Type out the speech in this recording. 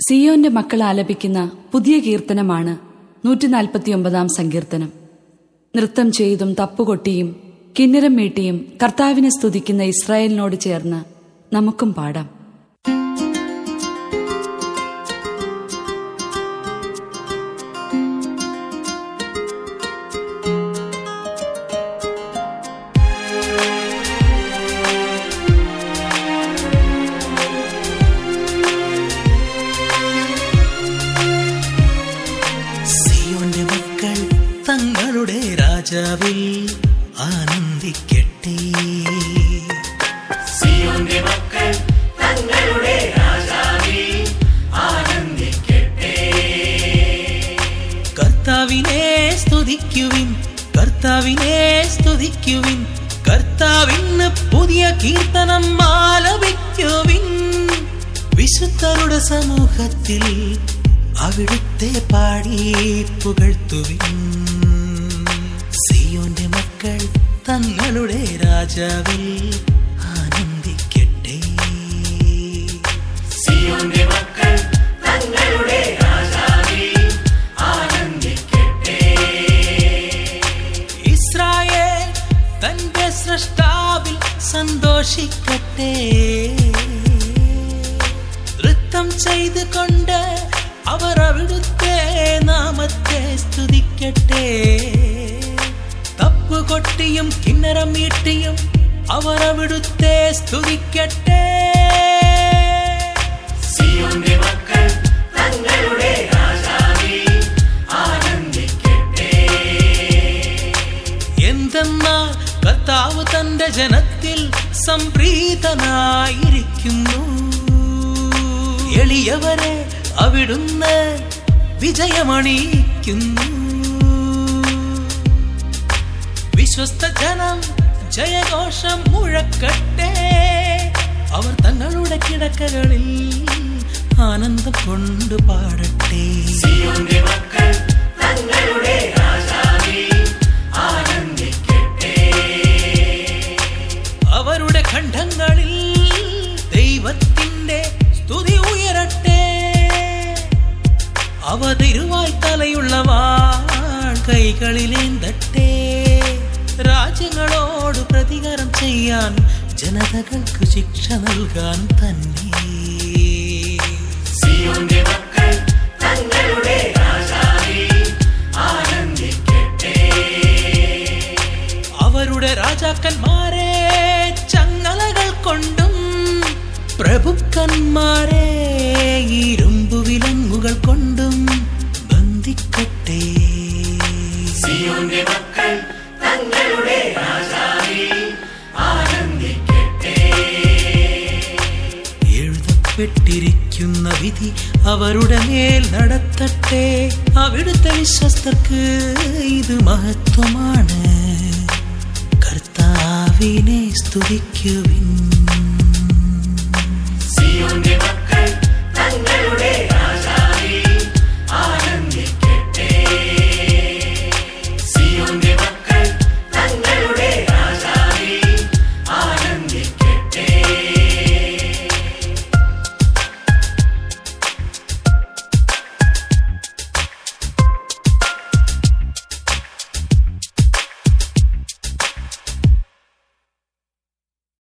സിയോന്റെ മക്കൾ ആലപിക്കുന്ന പുതിയ കീർത്തനമാണ് നൂറ്റി നാൽപ്പത്തിയൊമ്പതാം സങ്കീർത്തനം നൃത്തം ചെയ്തും തപ്പുകൊട്ടിയും കിന്നരം മീട്ടിയും കർത്താവിനെ സ്തുതിക്കുന്ന ഇസ്രായേലിനോട് ചേർന്ന് നമുക്കും പാടാം സിയോന്റെ മക്കൾ തങ്ങളുടെ രാജാവിൽ ആനന്ദിക്കട്ടെ സിയോന്റെ മക്കൾ തങ്ങളുടെ രാജാവിൽ ആനന്ദിക്കട്ടെ കർത്താവിനെ സ്തുതിക്കുവിൻ കർത്താവിനെ സ്തുതിക്കുവിൻ കർത്താവിന് പുതിയ കീർത്തനം ആലപിക്കുവിൻ വിശുദ്ധരുടെ സമൂഹത്തിൽ അവിടുത്തെ പാടി പുകഴ്ത്തുവിൻ സിയോന്റെ മക്കൾ തങ്ങളുടെ രാജാവിൽ ആനന്ദിക്കട്ടെ സിയോന്റെ മക്കൾ തങ്ങളുടെ രാജാവിൽ ആനന്ദിക്കട്ടെ ഇസ്രായേൽ തന്റെ സൃഷ്ടാവിൽ സന്തോഷിക്കട്ടെ നൃത്തം ചെയ്തുകൊണ്ട് അവർ അവിടുത്തെ നാമത്തെ സ്തുതിക്കട്ടെ തപ്പുകൊട്ടിയും കിന്നരം മീട്ടിയും അവർ അവിടുത്തെ സ്തുതിക്കട്ടെ സിയോന്റെ മക്കൾ തങ്ങളുടെ രാജാവിൽ ആനന്ദിക്കട്ടെ എന്തെന്നാൽ കർത്താവ് തന്റെ ജനത്തിൽ സംപ്രീതനായിരിക്കുന്നു എളിയവരെ അവിടുന്ന് വിജയമണിയിക്കുന്നു വിശ്വസ്ത ജനം ജയഘോഷം മുഴക്കട്ടെ അവർ തങ്ങളുടെ കിടക്കകളിൽ ആനന്ദം കൊണ്ട് പാടട്ടെ സിയോന്റെ മക്കൾ തങ്ങളുടെ രാജാവിൽ ആനന്ദിക്കട്ടെ അവരുടെ ഖണ്ഡങ്ങളിൽ ദൈവത്തിന്റെ സ്തുതി ഉയരട്ടെ അവ തിരുവായ് തലയുള്ള വാൾ കൈകളിലേന്തട്ടെ രാജ്യങ്ങളോട് പ്രതികാരം ചെയ്യാൻ ജനതകൾക്ക് ശിക്ഷ നൽകാൻ തന്നെ സിയോന്റെ മക്കൾ തങ്ങളുടെ രാജാവിൽ ആനന്ദിക്കട്ടെ അവരുടെ രാജാക്കന്മാരെ ചങ്ങലകൾ കൊണ്ടും പ്രഭുക്കന്മാരെ ഇരുമ്പു വിലങ്ങുകൾ കൊണ്ടും ബന്ധിക്കട്ടെ സിയോന്റെ മക്കൾ തങ്ങളുടെ രാജാവിൽ ആനന്ദിക്കട്ടെ എഴുതപ്പെട്ടിരിക്കുന്ന വിധി അവരുടെ മേൽ നടത്തട്ടെ അവിടുത്തെ വിശ്വസ്തർക്ക് ഇത് മഹത്വമാണ് കർത്താവിനെ സ്തുതിക്കുവിൻ